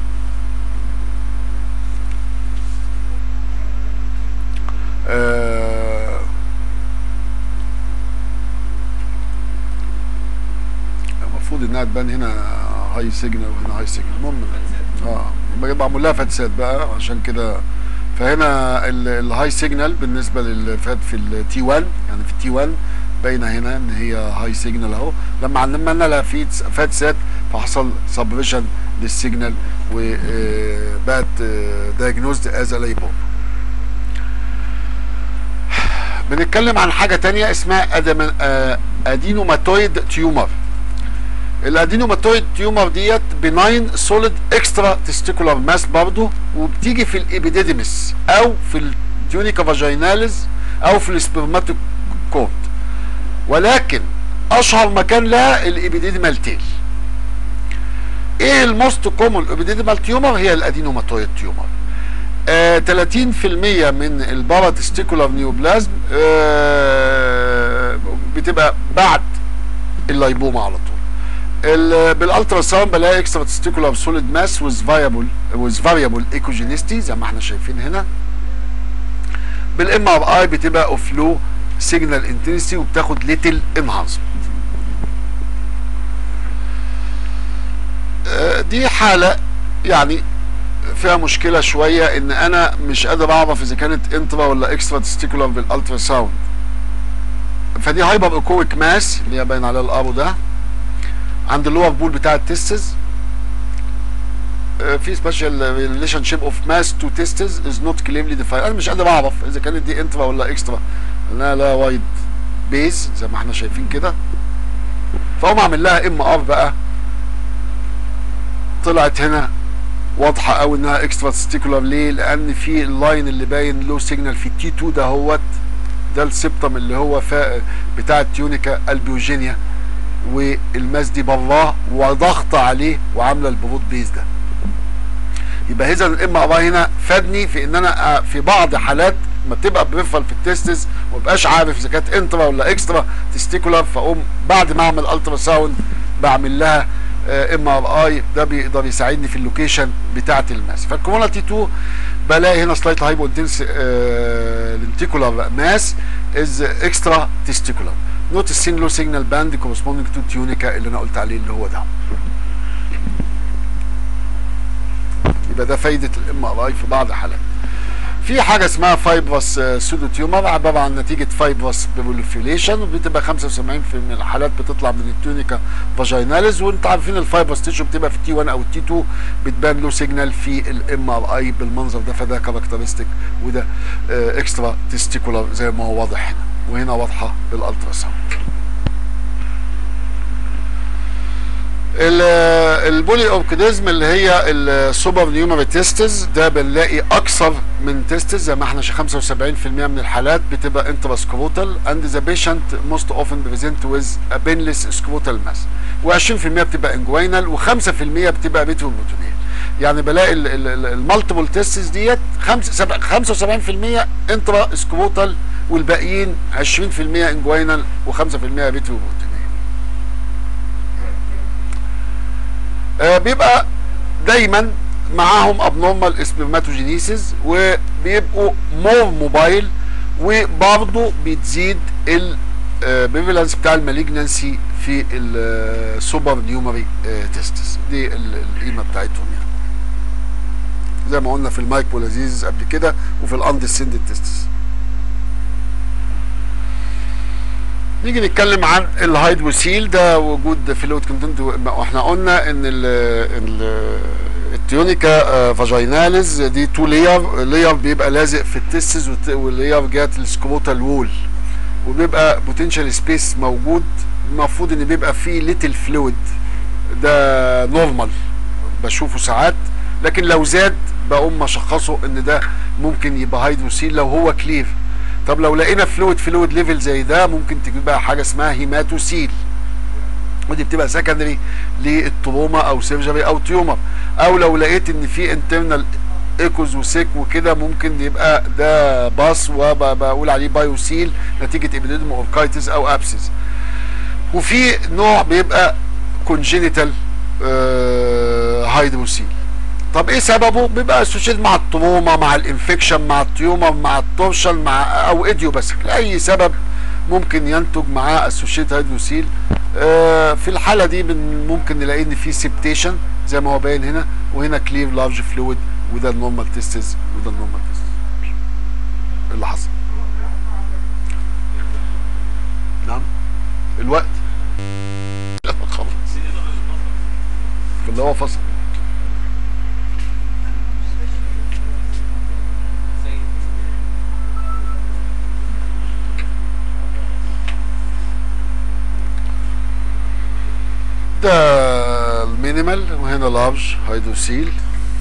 المفروض انها تبان هنا هاي سيجنال وهنا هاي سيجنال المهم اه يبقى معمول لها فاتسات بقى عشان كده فهنا الهاي سيجنال بالنسبه للفات في التي 1 يعني في التي 1 باينه هنا ان هي هاي سيجنال اهو لما عملنا لها فاتسات فحصل سبريشن للسيجنال وبقت دايجنوزد از ليبوما بنتكلم عن حاجه تانية اسمها ادينوماتويد تيومر الادينوماتويد تيومر ديت بناين سوليد اكسترا تستيكولار ماس برضه وبتيجي في الابيديديمس او في التيونيكا فاجيناليز او في السبرماتيك كورد ولكن اشهر مكان لها الابيديديمال تيل ايه الموست كومن الابيديديمال تيومر هي الادينوماتويد تيومر آه 30% من البارا تستيكولار نيوبلازم آه بتبقى بعد اللايبوما على طول بالالترا ساوند بلاقي اكسترا تستيكولار سوليد ماس ويز فاريبل ويز فاريبل ايكوجينيستي زي ما احنا شايفين هنا بالام ار اي بتبقى اوف لو سيجنال انتنسيتي وبتاخد ليتل انهانسمنت دي حاله يعني فيها مشكله شويه ان انا مش قادر اعرف اذا كانت انترا ولا اكسترا تستيكولار بالالترا ساوند فدي هايبر اوكويك ماس اللي هي باين عليها الارو ده عند اللور بول بتاع التستز في سبيشال ريليشن شيب اوف ماس تو تستز از نوت كليملي ديفاين انا مش قادر اعرف اذا كانت دي انترا ولا اكسترا لانها لا وايد بيز زي ما احنا شايفين كده فاقوم اعمل لها ام ار بقى طلعت هنا واضحه قوي انها اكسترا تستيكولار ليه؟ لان في اللاين اللي باين لو سيجنال في تي 2 ده هوت ده السبتم اللي هو بتاع التيونيكا البيوجينيا والماس دي براه وضغط عليه وعامله البروت بيز ده يبقى اذا الام ار هنا فادني في ان انا في بعض حالات ما بتبقى بريفرال في التستس وما بقاش عارف اذا كانت انترا ولا اكسترا تستيكولار فاقوم بعد ما اعمل الترا ساوند بعمل لها ام ار اي ده بيقدر يساعدني في اللوكيشن بتاعه الماس فالكورونا تي 2 بلاقي هنا سلايت هايبو انتنس لنتيكولار ماس از اكسترا تستيكولار نوت السين لو سيجنال باند كورسبوندينج تو تيونيكا اللي انا قلت عليه اللي هو ده يبقى ده فايده الام ار اي في بعض الحالات في حاجه اسمها فايبرس سودو تيومر عباره عن نتيجه فايبرس بروليفيليشن وبتبقى 75% من الحالات بتطلع من التونيكا فاجيناليز وانت عارفين الفايبرس تيشو بتبقى في التي 1 او التي 2 بتبان له سيجنال في الام ار اي بالمنظر ده فده كاركترستيك وده اكسترا تستيكولار زي ما هو واضح هنا وهنا واضحه بالالترا ساوند البولي اوركيديزم اللي هي السوبر نيومري تيستز ده بنلاقي اكثر من تيستز زي ما احنا 75% من الحالات بتبقى انتراسكروتال اند ذا بيشنت موست اوفن بريزنت ويز ا بينلس سكروتال ماس و20% بتبقى انجوينال و5% بتبقى ريتروبروتونيال يعني بلاقي المالتيبل تيستز ديت 75% انترا سكروتال والباقيين 20% انجوينال و5% ريتروبروتونيال آه بيبقى دايما معاهم ابنورمال اسبرماتوجينيسيس وبيبقوا مور موبايل وبرضه بتزيد البريفالنس بتاع المالجنسي في السوبر نيومري تيستس دي القيمه بتاعتهم يعني زي ما قلنا في المايكولازيز قبل كده وفي الاندسندد تيستس نيجي نتكلم عن الهيدروسيل ده وجود فلويد كونتنت واحنا قلنا ان ال ال التيونيكا فاجيناليز دي تو لير لير بيبقى لازق في التستس واللير جات السكروتال وول وبيبقى بوتنشال سبيس موجود المفروض ان بيبقى فيه ليتل فلويد ده نورمال بشوفه ساعات لكن لو زاد بقوم اشخصه ان ده ممكن يبقى هيدروسيل لو هو كلير طب لو لقينا فلويد فلويد ليفل زي ده ممكن تجيب بقى حاجه اسمها هيماتوسيل ودي بتبقى سكندري للتروما او سيرجري او تيومر او لو لقيت ان في انترنال ايكوز وسيك وكده ممكن يبقى ده باص وبقول عليه بايوسيل نتيجه ابيديدم اوركايتس او ابسس وفي نوع بيبقى كونجينيتال هيدروسيل طب ايه سببه بيبقى اسوشيت مع التروما مع الانفكشن مع التيومر مع التورشن مع او ايديو بس لاي سبب ممكن ينتج معاه اسوشيت هيدروسيل آه في الحاله دي ممكن نلاقي ان في سيبتيشن زي ما هو باين هنا وهنا كلير لارج فلويد وده النورمال تيستز وده النورمال تيستز اللي حصل نعم الوقت خلاص اللي هو فصل ده المينيمال وهنا لارج هيدروسيل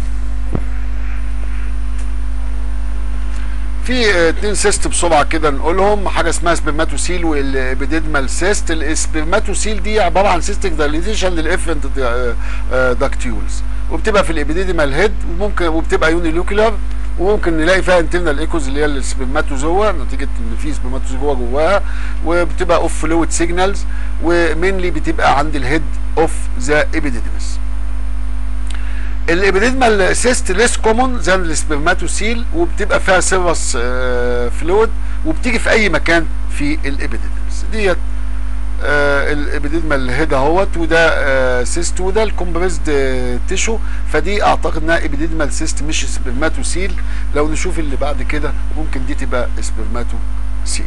في اتنين سيست بسرعه كده نقولهم حاجه اسمها سبرماتوسيل والابيديدمال سيست السبرماتوسيل دي عباره عن سيستك دايليتيشن للافرنت داكتيولز وبتبقى في الابيديدمال هيد وممكن وبتبقى يونيلوكيولار وممكن نلاقي فيها انترنال ايكوز اللي هي السبرماتوزوا نتيجه ان في سبرماتوزوا جواها وبتبقى اوف فلويد سيجنالز ومينلي بتبقى عند الهيد اوف ذا ابيديدمس الابيديدمال سيست ليس كومون زي السبرماتوسيل وبتبقى فيها سيرس فلويد وبتيجي في اي مكان في الابيديدمس ديت آه الابيديدمال هيد اهوت وده آه سيست وده الكومبريسد آه تيشو فدي اعتقد انها ابيديدمال سيست مش سبرماتوسيل لو نشوف اللي بعد كده ممكن دي تبقى سبرماتوسيل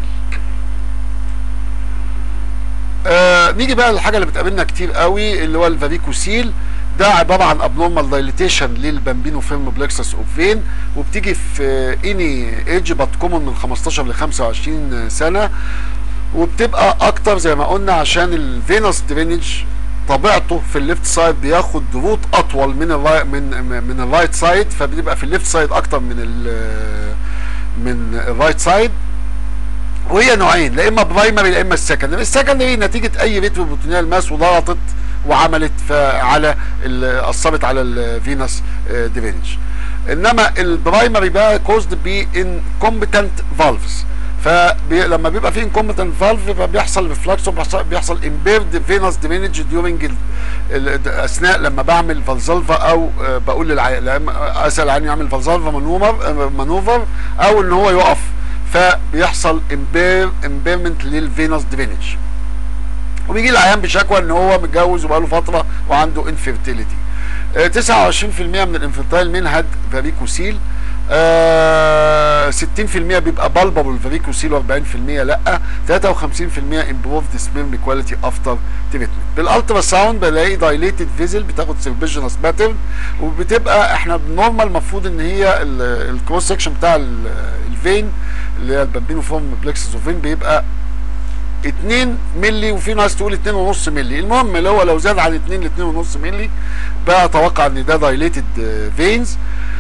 آه نيجي بقى للحاجه اللي بتقابلنا كتير قوي اللي هو الفاريكوسيل ده عباره عن ابنورمال دايليتيشن للبامبينو فيرم بلكسس اوف فين وبتيجي في اني ايج بات كومن من 15 ل 25 سنه وبتبقى اكتر زي ما قلنا عشان الفينوس درينج طبيعته في الليفت سايد بياخد روت اطول من الراي من من الرايت سايد فبتبقى في الليفت سايد اكتر من ال من الرايت سايد وهي نوعين لا اما برايمري لا اما السكندري السكندري نتيجه اي ريتروبروتينيال ماس وضغطت وعملت على اثرت على الفينوس درينج انما البرايمري بقى كوزد بي انكومبتنت فالفز فلما بيبقى في انكومبتنت فالف فبيحصل ريفلكس بيحصل امبيرد فينوس درينج ديورنج اثناء لما بعمل فالزلفا او بقول للعيان اسال العيان يعمل فالزلفا مانوفر مانوفر او ان هو يقف فبيحصل امبير امبيرمنت للفينوس درينج وبيجي العيان بشكوى ان هو متجوز وبقاله فتره وعنده انفيرتيليتي آه 29% من الانفنتايل مين هاد فاريكوسيل آه 60% بيبقى بالبابل فاريكوسيل و40% لا 53% امبروفد سبيرم كواليتي افتر تريتمنت بالالترا ساوند بلاقي دايليتد فيزل بتاخد سيرفيجنس باترن وبتبقى احنا بالنورمال المفروض ان هي الكروس سكشن بتاع الفين اللي هي البامبينو فورم بلكسس اوف فين بيبقى 2 مللي وفي ناس تقول 2.5 مللي المهم اللي هو لو زاد عن 2 ل 2.5 مللي بقى اتوقع ان ده دايليتد فينز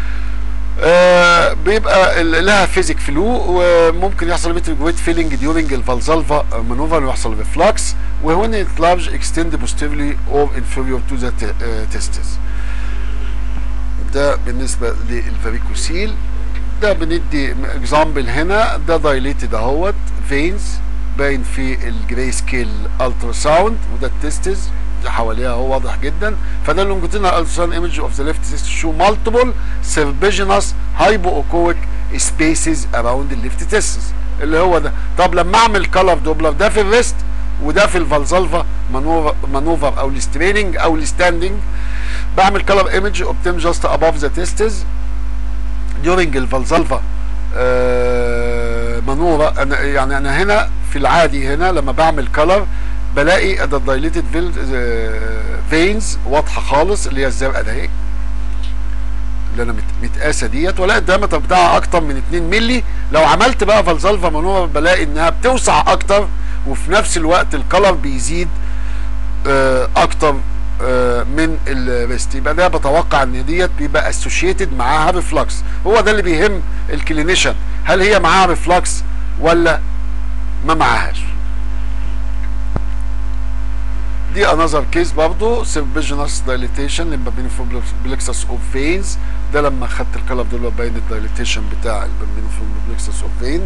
آه بيبقى لها فيزيك فلو وممكن يحصل متر فيلينج ديورنج الفالزالفا مانوفر ويحصل ريفلكس وهون it large extend posteriorly or inferior to the testes ده بالنسبه للفاريكوسيل ده بندي اكزامبل هنا ده دايليتد اهوت فينز باين في الجراي سكيل الترا ساوند وده التستز حواليها هو واضح جدا فده اللونجيتودينال التراساوند ايمج اوف ذا ليفت تيست شو مالتيبل سيرفيجنس هايبو اوكويك سبيسز اراوند الليفت تيستس اللي هو ده طب لما اعمل كلر دوبلر ده في الريست وده في الفالزالفا مانوفر مانوفر او الستريننج او الستاندنج بعمل كلر ايمج اوبتيم جاست اباف ذا تيستز during الفالزالفا مانورا انا يعني انا هنا في العادي هنا لما بعمل كلر بلاقي ده الدايليتد فينز واضحه خالص اللي هي الزرقاء ده هيك اللي انا متقاسه ديت ولا الدايمتر بتاعها اكتر من 2 مللي لو عملت بقى فالزالفا مانورا بلاقي انها بتوسع اكتر وفي نفس الوقت الكلر بيزيد اكتر من الريست يبقى ده بتوقع ان ديت بيبقى اسوشيتد معاها ريفلكس هو ده اللي بيهم الكلينيشن هل هي معاها ريفلكس ولا ما معاهاش دي انذر كيس برضه سيرفيجنس دايليتيشن للبابينوفورم بلكسس اوف فينز ده لما خدت الكلب دول باين الدايليتيشن بتاع البابينوفورم بلكسس اوف فين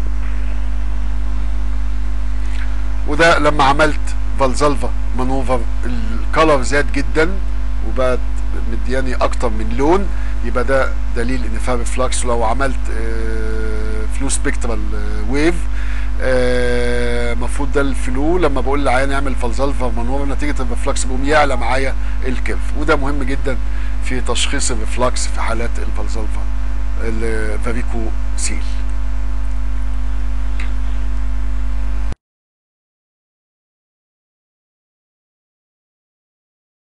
وده لما عملت فالزالفا مانوفر الكلر زاد جدا وبقت مدياني اكتر من لون يبقى ده دليل ان فيها ريفلكس ولو عملت فلو سبيكترال ويف المفروض ده الفلو لما بقول للعيان يعمل فالزالفا مانوفر نتيجه الريفلكس بيقوم يعلى معايا الكيرف وده مهم جدا في تشخيص الريفلكس في حالات الفالزالفا الفاريكو سيل